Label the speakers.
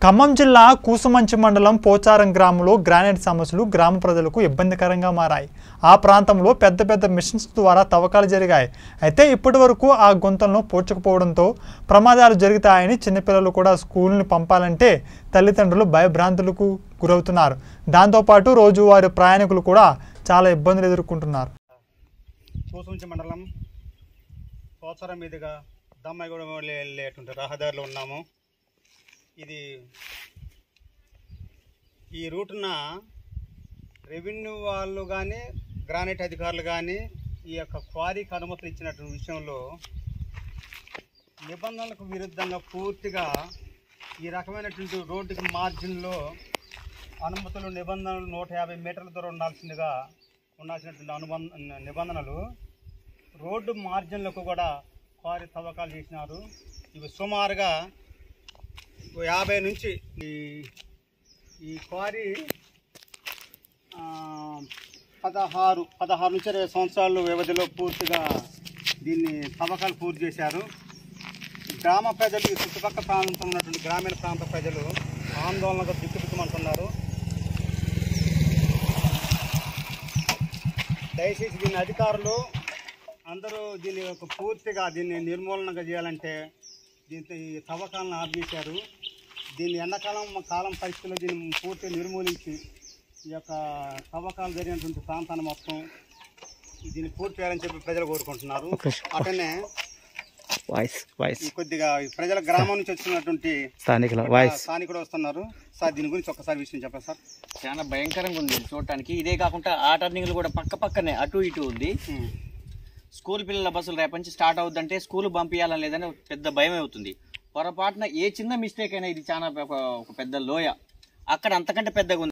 Speaker 1: ఖమ్మం జిల్లా కూసుమంచి మండలం పోచారం గ్రామంలో గ్రానైట్ సమస్యలు గ్రామ ప్రజలకు ఇబ్బందికరంగా మారాయి ఆ ప్రాంతంలో పెద్ద పెద్ద మిషన్స్ ద్వారా తవ్వకాలు జరిగాయి అయితే ఇప్పటి వరకు ఆ గుంతలను పూడ్చకపోవడంతో ప్రమాదాలు జరుగుతాయని చిన్నపిల్లలు కూడా స్కూల్ని పంపాలంటే తల్లిదండ్రులు భయభ్రాంతులకు గురవుతున్నారు దాంతోపాటు రోజువారీ ప్రయాణికులు కూడా చాలా ఇబ్బందులు ఎదుర్కొంటున్నారు
Speaker 2: కూసుంచి మండలం పోచారం మీదుగా దమ్మాయిగూడెం వెళ్ళే- వెళ్ళేటువంటి రహదారిలో ఉన్నాము ఇది ఈ రూటున రెవెన్యూ వాళ్ళు కానీ గ్రానైట్ అధికారులు కానీ ఈ యొక్క క్వారీకి అనుమతులు ఇచ్చినటువంటి విషయంలో నిబంధనలకు విరుద్ధంగా పూర్తిగా ఈ రకమైనటువంటి రోడ్డుకి మార్జిన్లో అనుమతులు నిబంధనలు నూట యాభై మీటర్ల దూరం ఉండాల్సిందిగా ఉండాల్సినటువంటి అనుబంధ నిబంధనలు రోడ్డు మార్జిన్లకు కూడా క్వారీ తవ్వకాలు చేసినారు ఇవి సుమారుగా యాభై నుంచి ఈ ఈ క్వారీ ఆ, పదహారు పదహారు నుంచి ఇరవై సంవత్సరాల వ్యవధిలో పూర్తిగా దీన్ని తవ్వకాలు పూర్తి చేశారు గ్రామ ప్రజలు ఈ చుట్టుపక్కల ప్రాంతంలో ఉన్నటువంటి గ్రామీణ ప్రాంత ప్రజలు ఆందోళనగా దిక్కుదిక్కుమంటున్నారు దయచేసి దీని అధికారులు అందరూ దీన్ని ఒక పూర్తిగా దీన్ని నిర్మూలనగా చేయాలంటే దీంతో ఈ తవ్వకాలను ఆపేశారు దీన్ని ఎండాకాలం కాలం పరిస్థితుల్లో దీన్ని పూర్తిగా నిర్మూలించి ఈ యొక్క తవ్వకాలు జరిగినటువంటి ప్రాంతాన్ని మొత్తం దీన్ని పూర్తి చేయాలని చెప్పి ప్రజలు కోరుకుంటున్నారు అటనే
Speaker 3: వాయిస్ వాయిస్
Speaker 2: ఈ కొద్దిగా ఈ ప్రజల గ్రామం నుంచి వచ్చినటువంటి
Speaker 3: స్థానికుల వాయిస్
Speaker 2: స్థానికులు వస్తున్నారు సార్ దీని గురించి ఒక్కసారి విషయం చెప్పండి సార్
Speaker 4: చాలా భయంకరంగా ఉంది ఇది చూడటానికి ఇదే కాకుండా ఆ టర్నింగ్లు కూడా పక్క పక్కనే అటు ఇటు ఉంది
Speaker 2: ఉమ్.
Speaker 4: స్కూల్ పిల్లల బస్సులు రేపటి నుంచి స్టార్ట్ అవుద్దంటే స్కూల్ పంపించాలని లేదని ఒక పెద్ద భయం అవుతుంది పొరపాటున ఏ చిన్న మిస్టేక్ అయినా ఇది చాలా ఒక ఒక పెద్ద లోయ అక్కడ అంతకంటే పెద్దగా ఉంది